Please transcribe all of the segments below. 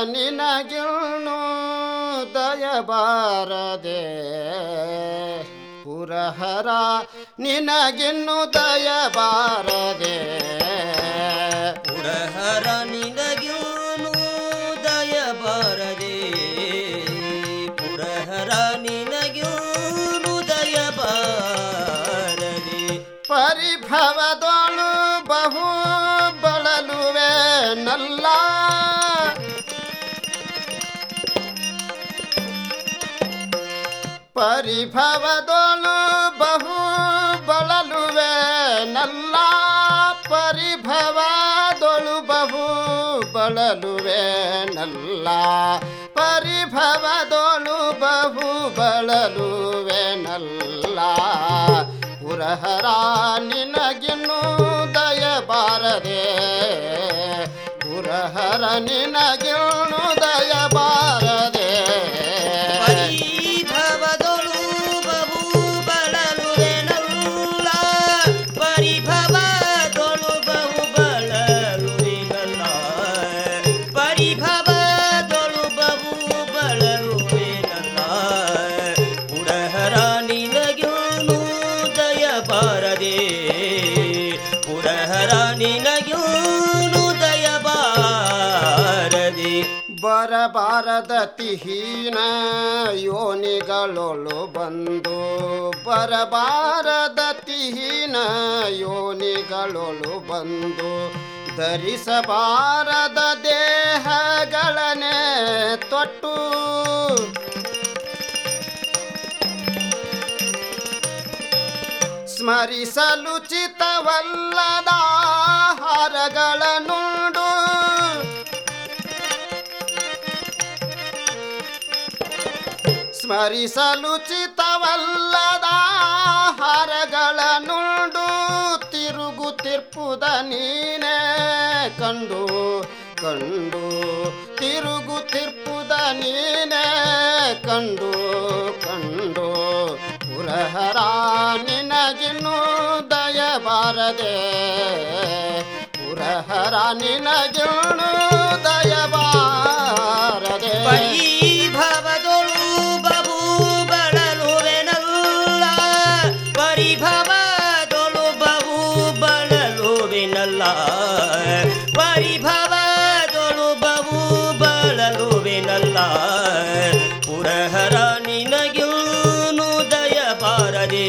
ನಿನಗಿನ್ನು ದಯಬಾರದೆ ಪುರಹರ ನಿನಗಿನ್ನು ದಯಬಾರದೆ ಪುರಹರ ನಿನಗ್ಯೂನು ದಯ ಬಾರದೆ ಪುರಹರ ನಿನಗ್ಯೂನು ದಯ ಬಾರದೆ ಪರಿಭವದೊಳು ಬಹು ಬಳಲುವೆ ನಲ್ಲ ಪರಿಭವದೊಳು ಬಹು ಬಳಲುವೆ ನಲ್ಲ ಪರಿಭವದೊಳು ಬಹು ಬಳಲುವೆ ನಲ್ಲ ಪರಿಭವದೊಳು ಬಹು ಬಳಲುವೆ ನಲ್ಲ ಪುರಹರ ನಿನಗಿನ್ನು ದಯ ಬಾರದೆ ಪುರಹರ ನಿನಗಿನ್ನು ದಯ ಬಾರದೆ ಪರಿಭವದೊಳು ಬಹು ಬಳಲುವೆನಲ್ಲ ಪರಿಭವದೊಳು ಬಹು ಬಳಲುವೆನಲ್ಲ ಪರಿಭವದೊಳು ಬಹು ಬಳಲುವೆನಲ್ಲ ಪುರಹರ ನಿನಗ್ಯೂನು ದಯ ಬಾರದೆ ಪುರಹರ ನಿನಗ್ಯೂನು ದಯ ಬಾರದೆ ಬರಬಾರದ ತಿಹೀನ ಯೋನಿಗಳೊಳು ಬಂದು ಬರಬಾರದ ತಿಹೀನ ಯೋನಿಗಳೊಳು ಬಂದು ಧರಿಸಬಾರದ ದೇಹಗಳನೆ ತೊಟ್ಟು ಸ್ಮರಿಸಲು ಚಿತವಲ್ಲದ ಹಾರಗಳ ನುಂಡು ಸ್ಮರಿಸಲು ಚಿತವಲ್ಲದ ಹಾರಗಳ ನುಂಡು ತಿರುಗುತ್ತಿರ್ಪುದ ನೀನೇ ಕಂಡು ಕಂಡು ತಿರುಗುತ್ತಿರ್ಪುದ ನೀನೇ ಕಂಡು ಕಂಡು ಪುರಹರ ನಿನಗಿನ್ನು ದಯ ಬಾರದೆ ಪುರಹರ ನಿನಗಿನ್ನು ದಯ ಬಾರದೆ ಪರಿಭವದೊಳು ಬಹು ಬಳಲುವೆನಲ್ಲ ಪರಿಭವದೊಳು ಬಹು ಬಳಲುವೆನಲ್ಲ ಪರಿಭವದೊಳು ಬಹು ಬಳಲುವೆನಲ್ಲ ಪುರಹರ ನಿನಗ್ಯೂನು ದಯ ಬಾರದೆ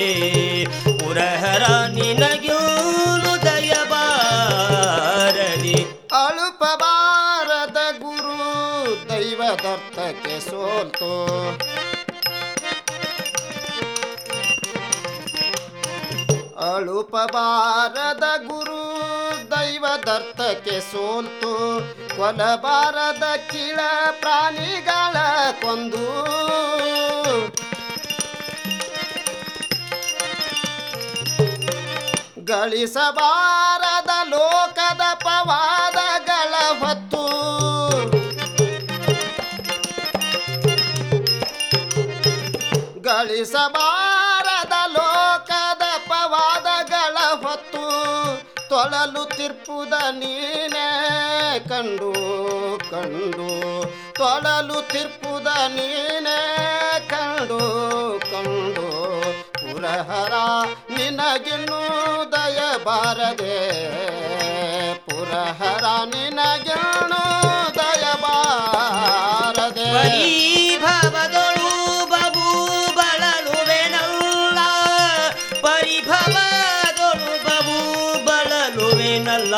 ಪುರಹರ ನಿನಗ್ಯೂನು ದಯ ಬಾರದೆ ಅಳುಪಬಾರದ ಗುರು ದೈವದರ್ಥಕ್ಕೆ ಸೋಲ್ತು ಅಳುಪಬಾರದ ಗುರು ದೈವದರ್ಥಕ್ಕೆ ಸೋಲ್ತು ಕೊಲಬಾರದ ಕಿಳ ಪ್ರಾಣಿಗಳ ಕೊಂದು ಗಳಿಸಬಾರದ ಲೋಕದ ಪವಾದಗಳ ಹೊತ್ತು ಗಳಿಸಬಾರದ ಲೋಕದ ಪವಾದಗಳ ಹೊತ್ತು ತೊಳಲು ತಿರ್ಪುದ ನೀನೇ ಕಂಡು ಕಂಡು ತೊಳಲು ತಿರ್ಪುದ ನೀನೇ ಕಂಡು ಕಂಡು ಪುರಹರ ನಿನಗಿನ್ನು ದಯ ಬಾರದೆ ಪುರಹರ ನಿನಗಿನ್ನು ದಯ ಬಾರದೆ ಪರಿಭವದೊಳು ಬಹು ಬಳಲುವೆನಲ್ಲ ಪರಿಭವದೊಳು ಬಹು ಬಳಲುವೆನಲ್ಲ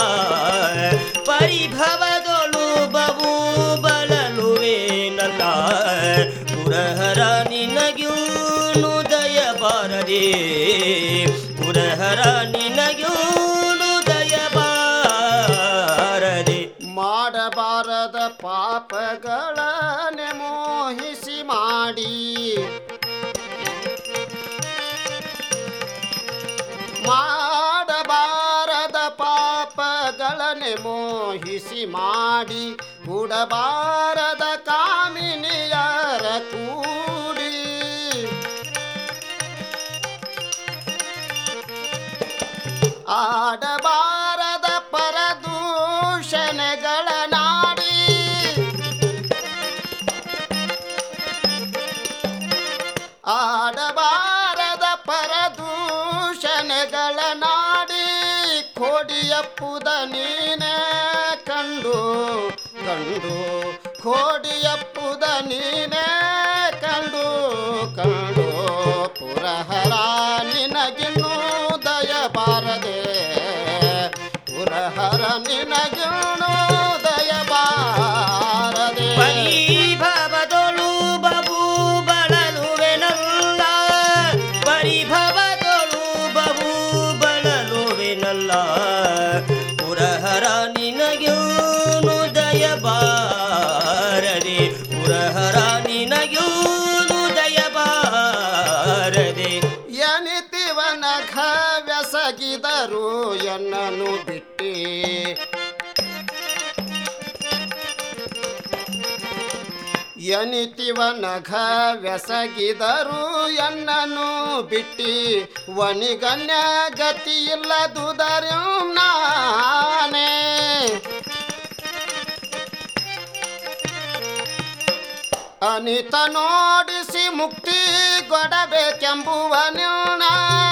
ಪರಿಭವದೊಳು ಬಹು ಬಳಲುವೆನಲ್ಲ ಪುರಹರ ನಿನಗ್ಯೂನು ದಯ ಬಾರದೆ ಪುರಹರ ನಿನಗ್ಯೂನು ದಯ ಬಾರದೆ ಮಾಡಬಾರದ ಪಾಪಗಳನೆ ಮೋಹಿಸಿ ಮಾಡಿ ಮಾಡಬಾರದ ಪಾಪಗಳನೆ ಮೋಹಿಸಿ ಮಾಡಿ ಕೂಡಬಾರದ ಕಾಮಿನಿಯರ ಕೂಡಿ ಆಡಬಾರದ ಪರದೂಷಣೆಗಳ ನಾಡಿ ಕೂಡಬಾರದ ಪರದೂಷಣೆಗಳ ನಾಡಿ ಕೋಡಿಯಪ್ಪುದ ನೀನೇ ಕಂಡು ಕಂಡು ಕೋಡಿಯಪ್ಪುದ ನೀನೇ ಕಂಡು ಕಂಡು ಪುರಹರ ನಿನಗಿನ್ನೂ ದಯ ಬಾರದೆ ಪುರಹರ ನಿನಗಿನ್ನೂ ದಯ ಬಾರದೆ ಪರಿಭವದೊಳು ಬಹು ಬಳಲುವೆನಲ್ಲ ಪರಿಭವದೊಳು ಬಹು ಬಳಲುವೆನಲ್ಲ ಪುರಹರ ನಿನಗ್ಯೂನು ದಯ ಬಾರದೆ ಪುರಹರ ನಿನಗ್ಯೂನು ದಯ ಬಾರದೆ ಎನಿತಿವನ ವ್ಯಸಗಿದರು ಎನ್ನನು ಬಿಟ್ಟಿ ಎನಿತಿವನ ವ್ಯಸಗಿದರು ಎನ್ನನು ಬಿಟ್ಟಿ ವನಿಗನ್ಯ ಗತಿ ಇಲ್ಲದುದರು ನಾನೇ ಅನಿತ ನೋಡಿಸಿ ಮುಕ್ತಿ ಕೊಡಬೇಕೆಂಬುವ ನಿರ್ಣ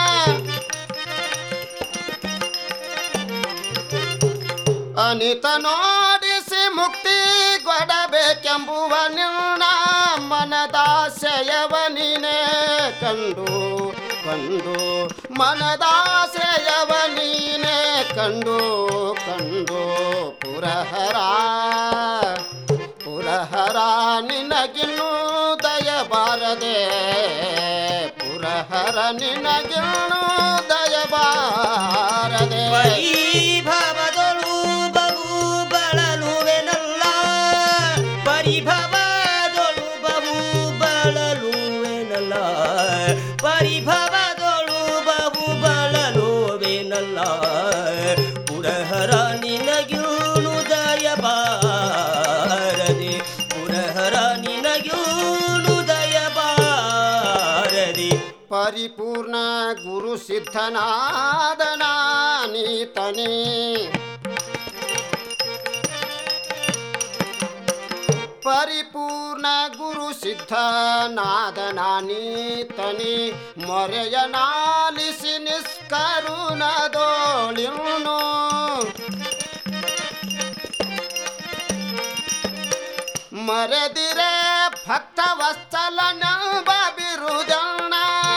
ಅನಿತ ನೋಡಿಸಿ ಮುಕ್ತಿ ಕೊಡಬೇಕೆಂಬುವ ನಿರ್ಣ ಮನದಾಸೆಯವ ನೀನೇ ಕಂಡು ಕಂಡು ಮನದಾಸೆಯವ ನೀನೇ ಕಂಡು ಕಂಡು ಪುರಹರ ಪುರಹರ ನಿನಗಿನ್ನೂ ದಯ ಬಾರದೆ ಪುರಹರ ನಿನಗಿನ್ನೂ ದಯ ಬಾರದೆ ಪರಿಭವದೊಳು ಬಹು ಬಳಲುವೆನಲ್ಲ ಪರಿಭವದೊಳು ಬಹು ಬಳಲುವೆನಲ್ಲ ಪರಿಭವದೊಳು ಬಹು ಬಳಲುವೆನಲ್ಲ ಪುರಹರ ನಿನಗ್ಯೂನು ದಯ ಬಾರದೆ ಪುರಹರ ನಿನಗ್ಯೂನು ದಯ ಬಾರದೆ ಪರಿಪೂರ್ಣ ಗುರು ಸಿದ್ಧನಾದನ ನೀತನೇ ಪರಿಪೂರ್ಣ ಗುರು ಸಿದ್ಧನಾದನ ನೀತನಿ ಮೊರೆಯನಾಲಿಸಿ ನಿಷ್ಕರುಣದೋಳಿನು ಮರೆದಿರೆ ಭಕ್ತ ವತ್ಸಲನ ಬಿರುದಣ್ಣ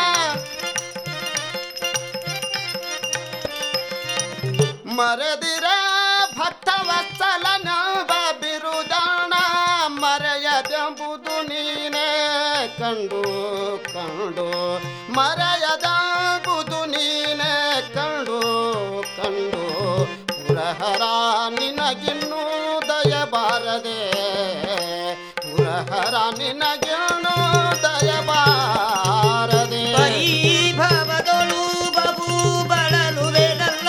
ಮರೆದಿರೆ ಭಕ್ತ ವತ್ಸಲನ ಬಿರುದಣ್ಣ ಮರೆಯದೆಂಬುದು ನೀನೇ ಕಂಡು ಕಂಡು ಮರೆಯದೆಂಬುದು ನೀನೇ ಕಂಡು ಕಂಡು ಪುರಹರ ನಿನಗಿನ್ನೂ ದಯ ಬಾರದೆ ಪುರಹರ ನಿನಗಿನ್ನೂ ದಯ ಬಾರದೆ ಪರಿಭವದೊಳು ಬಹು ಬಳಲುವೆನಲ್ಲ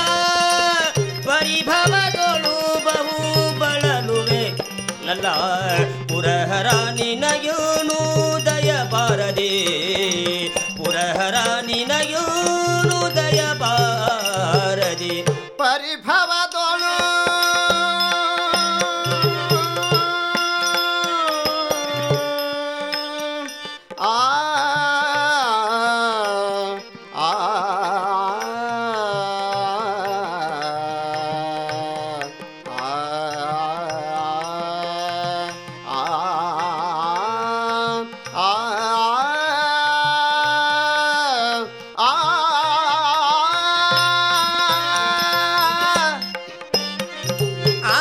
ಪರಿಭವದೊಳು ಬಹು ಬಳಲುವೆ ನಲ್ಲ ಪುರಹರ ನಿನಯೂನು ದಯ ಬಾರದೆ ಪುರಹರ ನಿನಯೂನು ದಯ ಬಾರದೆ ಪರಿಭವದೊಳು ಆ ಆ ಆ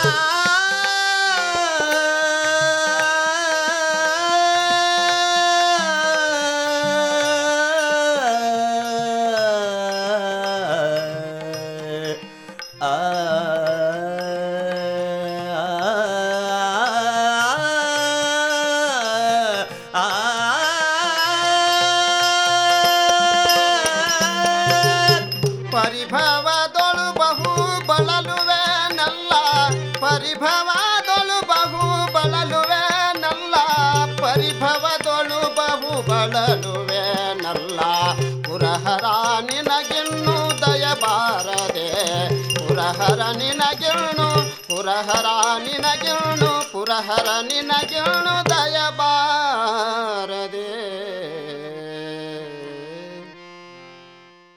ಪರಿಭವದೊಳು ಬಹು ಬಳಲುವೆ ನಲ್ಲ ಪರಿಭವದೊಳು ಬಹು ಬಳಲುವೆ ನಲ್ಲ ಪರಿಭವದೊಳು ಬಹು ಬಳಲುವೆ ನಲ್ಲ ಪುರಹರ ನಿನಗಿನ್ನು ದಯ ಬಾರದೆ ಪುರಹರ ನಿನಗಿಣ್ಣು ಪುರಹರ ನಿನಗಿಣ್ಣು ಪುರಹರ ನಿನಗಿಣ್ಣು ದಯ ಬಾರದೆ